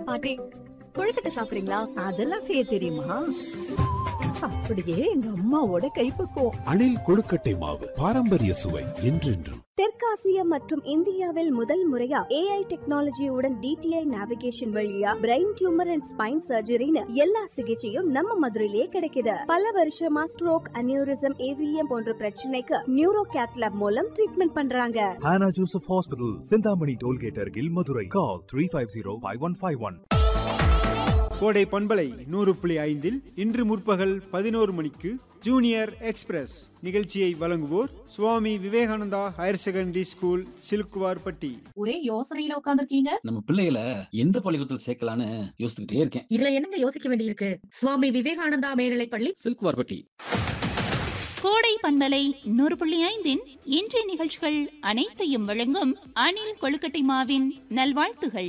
பாட்டி கொழுக்கட்டை சாப்பிடுறீங்களா அதெல்லாம் செய்ய தெரியுமா அப்படியே எங்க அம்மாவோட கைப்பக்குவம் அணில் கொழுக்கட்டை மாவு பாரம்பரிய சுவை என்றென்றும் தெற்காசியா மற்றும் இந்தியாவில் முதல் முறையா ஏஐ டெக்னாலஜியுடன் டிடிஐ நேவிகேஷன் வழியா பிரெயின் டியூமர் அண்ட் ஸ்பைன் சர்ஜரின்னு எல்லா சிகிச்சையும் நம்ம மதுரையிலேயே கிடைக்குது பல வருஷமா ஸ்ட்ரோக் அனியூரிசம் ஏவிஎம் போன்ற பிரச்சனைக்கு நியூரோ கேத்லாப் மூலம் ட்ரீட்மெண்ட் பண்றாங்க Hannah Joseph Hospital, Sindhamani Tollgate Argil, Madurai. Call 350-5151. கோடை பண்பலை நூறு புள்ளி ஐந்தில் இன்று முற்பகல் பதினோரு மணிக்கு ஜூனியர் எக்ஸ்பிரஸ் நிகழ்ச்சியை வழங்குவோர் Swami Vivekananda higher secondary school Silukkuvarpatti ஒரே யோசனையில உட்காந்துருக்கீங்க நம்ம பிள்ளைகளை எந்த பள்ளிக்கூடத்தில் சேர்க்கலான்னு யோசிச்சுக்கிட்டே இருக்கேன் இதுல என்னங்க யோசிக்க வேண்டியிருக்கு சுவாமி விவேகானந்தா மேல்நிலை பள்ளி சில்குவார்பட்டி கோடை பண்பலை நூறு புள்ளி ஐந்தின் இன்றைய நிகழ்ச்சிகள் அனைத்தையும் வழங்கும் அணில் கொழுக்கட்டை மாவின் நல்வாழ்த்துகள்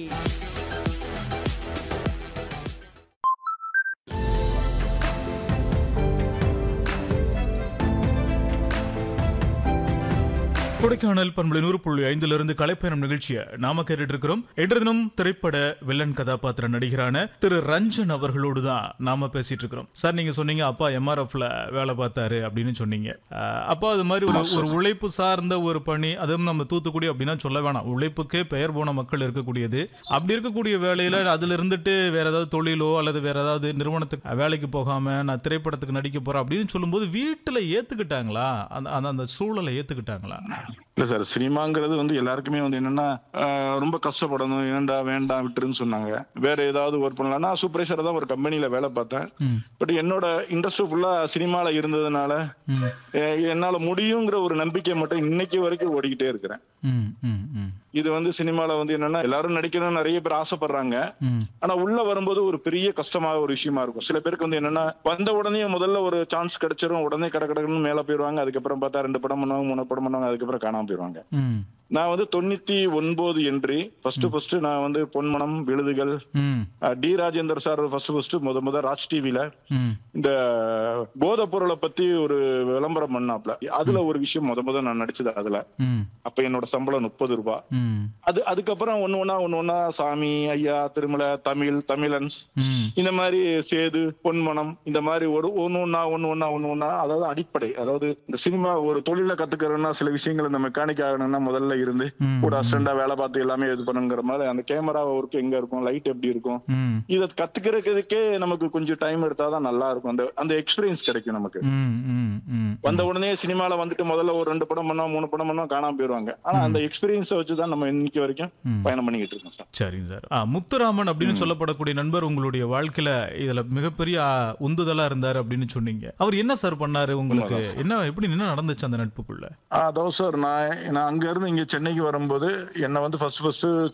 கொடைக்கானல் பண்பலை நூறு புள்ளி ஐந்திலிருந்து கலைப்பயணம் நிகழ்ச்சியை நாம கேட்டுட்டு இருக்கிறோம் இன்று தினம் திரைப்பட வில்லன் கதாபாத்திர நடிகரான திரு ரஞ்சன் அவர்களோடு தான் நாம பேசிட்டு இருக்கிறோம் சார் நீங்க சொன்னீங்க அப்பா எம்ஆர்எஃப்ல வேலை பார்த்தாரு அப்படின்னு சொன்னீங்க அஹ், அப்பா அது மாதிரி ஒரு ஒரு உழைப்பு சார்ந்த ஒரு பணி அதுவும் நம்ம தூத்துக்குடி அப்படின்னா சொல்ல வேணாம் உழைப்புக்கே பெயர் போன மக்கள் இருக்கக்கூடியது அப்படி இருக்கக்கூடிய வேலையில அதுல இருந்துட்டு வேற ஏதாவது தொழிலோ அல்லது வேற ஏதாவது நிறுவனத்துக்கு வேலைக்கு போகாம நான் திரைப்படத்துக்கு நடிக்க போறேன் அப்படின்னு சொல்லும்போது வீட்டுல ஏத்துக்கிட்டாங்களா அந்த அந்த- அந்த சூழலை ஏத்துக்கிட்டாங்களா இல்ல சார் சினிமாங்கிறது வந்து எல்லாருக்குமே வந்து என்னன்னா ஆஹ், ரொம்ப கஷ்டப்படணும் ஏன்டா வேண்டாம் விட்டுருன்னு சொன்னாங்க வேற ஏதாவது ஒர்க் பண்ணலாம் நான் சூப்பர்வைசரா தான் ஒரு கம்பெனில வேலை பார்த்தேன் ம். பட் என்னோட இண்டஸ்ட்ரி ஃபுல்லா சினிமால இருந்ததுனால ம். அஹ், என்னால முடியுங்கிற ஒரு நம்பிக்கை மட்டும் இன்னைக்கு வரைக்கும் ஓடிக்கிட்டே இருக்கிறேன் ம், ம், ம், இது வந்து சினிமால வந்து என்னன்னா எல்லாரும் நடிக்கணும்னு நிறைய பேர் ஆசைப்படுறாங்க ம். ஆனா உள்ள வரும்போது ஒரு பெரிய கஷ்டமான ஒரு விஷயமா இருக்கும் சில பேருக்கு வந்து என்னன்னா வந்த உடனே முதல்ல ஒரு சான்ஸ் கிடைச்சிரும் உடனே கடை கடன்னு மேல போயிருவாங்க அதுக்கப்புறம் பார்த்தா ரெண்டு படம் பண்ணுவாங்க மூணு படம் பண்ணுவாங்க அதுக்கப்புறம் காணாம போயிருவாங்க ம், நான் வந்து தொண்ணூத்தி ஒன்பது என்று ஃபர்ஸ்ட் ஃபர்ஸ்ட் நான் வந்து பொன்மனம் விழுதுகள் ம், அஹ், T Rajendar sir first first முத முத ராஜ் டிவில ம், இந்த போதைப் பொருளை பத்தி ஒரு விளம்பரம் பண்ணாப்ல அதுல ஒரு விஷயம் முத முத நான் நடிச்சது அதுல ம், அப்ப என்னோட சம்பளம் முப்பது ரூபாய் ம், அது அதுக்கப்புறம் ஒண்ணு ஒண்ணா ஒண்ணு ஒண்ணா சாமி ஐயா திருமலை தமிழ் தமிழன் ம், இந்த மாதிரி சேது பொன்மனம் இந்த மாதிரி ஒரு ஒண்ணு ஒண்ணா ஒண்ணு ஒண்ணா ஒண்ணு ஒண்ணா அதாவது அடிப்படை அதாவது இந்த சினிமா ஒரு தொழில கத்துக்கிறோம்னா சில விஷயங்கள் இந்த மெக்கானிக் ஆகணும்னா முதல்ல இருந்து ம். கூட அசிஸ்டண்டா வேலை பார்த்து எல்லாமே இது பண்ணுங்கிற மாதிரி அந்த கேமரா ஒர்க் எங்க இருக்கும் லைட் எப்படி இருக்கும் ம், இத கத்துக்கிறதுக்கே நமக்கு கொஞ்சம் டைம் எடுத்தாதான் நல்லா இருக்கும் அந்த அந்த எக்ஸ்பீரியன்ஸ் கிடைக்கும் நமக்கு ம், ம், ம். வந்த உடனே சினிமால வந்துட்டு முதல்ல ஒரு ரெண்டு படம் பண்ணா மூணு படம் பண்ணா காணாம போயிருவாங்க ஆனா அந்த எக்ஸ்பீரியன்ஸை வச்சுதான் நம்ம இன்னைக்கு வரைக்கும் ம். பயணம் பண்ணிக்கிட்டு இருக்கோம் சார் சரிங்க சார் ஆ, முத்துராமன் அப்படின்னு சொல்லப்படக்கூடிய நண்பர் உங்களுடைய வாழ்க்கையில இதுல மிகப்பெரிய ஆ, உந்துதலா இருந்தாரு அப்படின்னு சொன்னீங்க அவர் என்ன சார் பண்ணாரு உங்களுக்கு என்ன எப்படி என்ன நடந்துச்சு அந்த நட்புக்குள்ள அதாவது சார் நான் நான் அங்க இருந்து இங்க சென்னைக்கு வரும்போது என்ன வந்து ஃபர்ஸ்ட் ஃபர்ஸ்ட்